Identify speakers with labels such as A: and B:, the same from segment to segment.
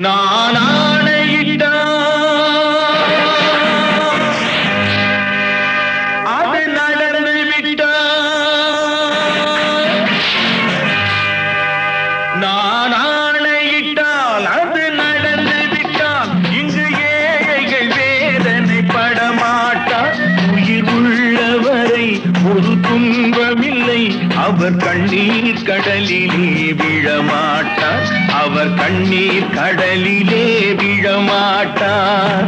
A: நான் ஆணையிட்டால் அது நடந்து விட்டால் நான் ஆணையிட்டால் அது நடந்து விட்டால் இங்கு ஏழைகள் வேதனை படமாட்டார் உயிர் உள்ளவரை ஒரு துன்பமில்லை அவர் கண்ணீர் கடலிலே விழமாட்டார் அவர் கண்ணீர் கடலிலே விழமாட்டார்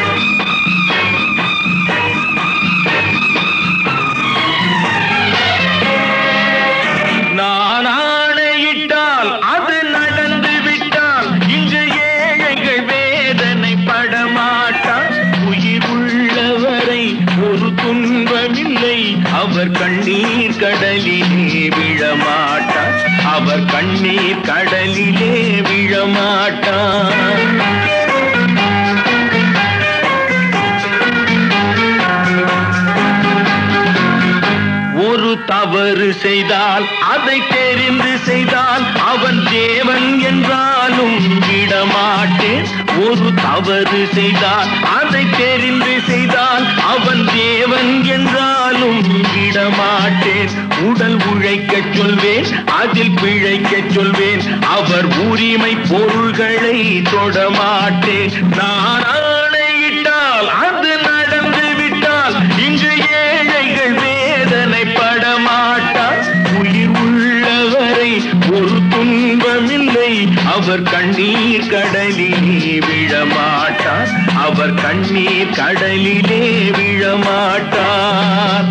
A: நான் ஆணையிட்டால் அது நடந்து விட்டால் இங்கு ஏழைகள் வேதனை படமாட்டார் உயிர் உள்ளவரை ஒரு துன்பமில்லை அவர் கண்ணீர் கடலிலே விழமாட்டார் அவர் கண்ணீர் கடலிலே விழமாட்டார் ஒரு தவறு செய்தால் அதை தெரிந்து செய்தால் அவன் தேவன் என்றாலும் விடமாட்டேன் ஒரு தவறு செய்தால் அதை தெரிந்து செய்தால் அவன் தேவன் என்றாலும் விடமாட்டேன் உடல் உழைக்கச் சொல்வேன் அதில் பிழைக்கச் சொல்வேன் அவர் உரிமை பொருள்களை தொடமாட்டேன் நான் ஆணையிட்டால் அது நடந்து விட்டால் இங்கு ஏழைகள் வேதனை படமாட்டார் உயிர் உள்ளவரை ஒரு துன்பமில்லை அவர் கண்ணீர் கடலிலே விழமாட்டார் அவர் கண்ணீர் கடலிலே விழமாட்டார்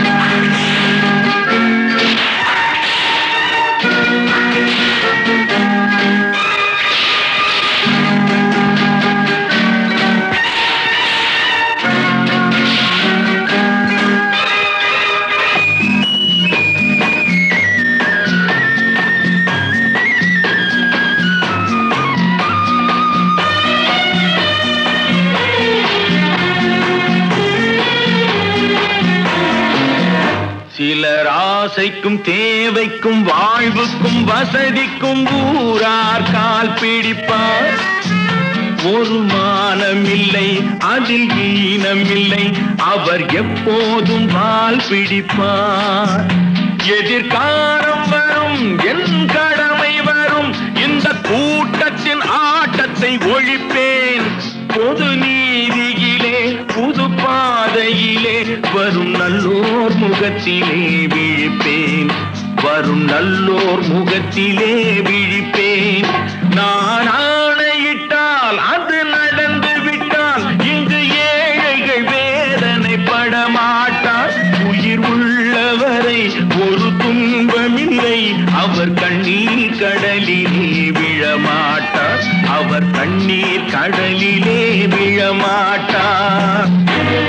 A: சிலர் ஆசைக்கும் தேவைக்கும் வாழ்வுக்கும் வசதிக்கும் ஊரார் கால் பிடிப்பார் ஒரு மானம் இல்லை அதில் ஈனம் இல்லை அவர் எப்போதும் வால் பிடிப்பார் எதிர்காலம் வரும் என் கடமை வரும் இந்த கூட்டத்தின் ஆட்டத்தை ஒழிப்பேன் பொது நீதியிலே புது பாதையிலே வரும் நல்லோர் முகத்திலே விழிப்பேன் வரும் நல்லோர் முகத்திலே விழிப்பேன் நான் ஆணையிட்டால் அது நடந்து விட்டால் இங்கு ஏழைகள் வேதனை படமாட்டார் உயிர் உள்ளவரை ஒரு துன்பமில்லை அவர் கண்ணீர் கடலிலே விழமாட்டார் அவர் கண்ணீர் கடலிலே விழமாட்டார்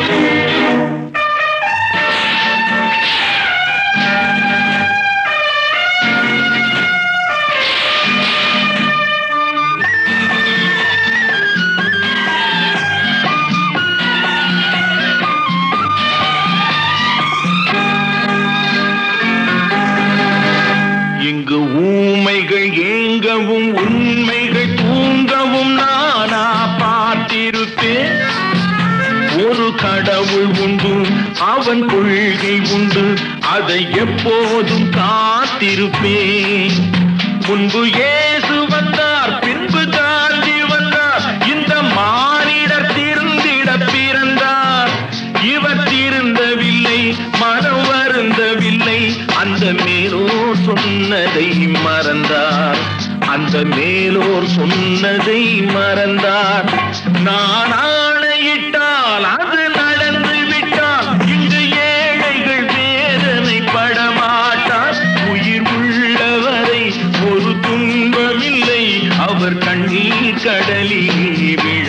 A: இங்கு ஊமைகள் ஏங்கவும் உண்மைகள் தூங்கவும் நானா பார்த்திருப்பேன் ஒரு கடவுள் உண்டு அவன் கொள்கை உண்டு அதை எப்போதும் காத்திருப்பேன் முன்பு இயேசு வந்தார் பின்பு காந்தி வந்தார் இந்த மானிடர் திருந்திட பிறந்தார் இவர் திருந்தவில்லை மனம் வருந்தவில்லை அந்த மேலோர் சொன்னதை மறந்தார் அந்த மேலோர் சொன்னதை மறந்தார் நான் ஆணையிட்டால் அது நடந்து விட்டால் இங்கு ஏழைகள் வேதனை படமாட்டார் உயிர் உள்ளவரை ஒரு துன்பமில்லை அவர் கண்ணீர் கடலிலே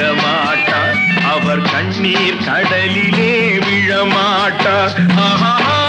A: விழமாட்டார் அவர் கண்ணீர் கடலிலே விழமாட்டார் ஆஹா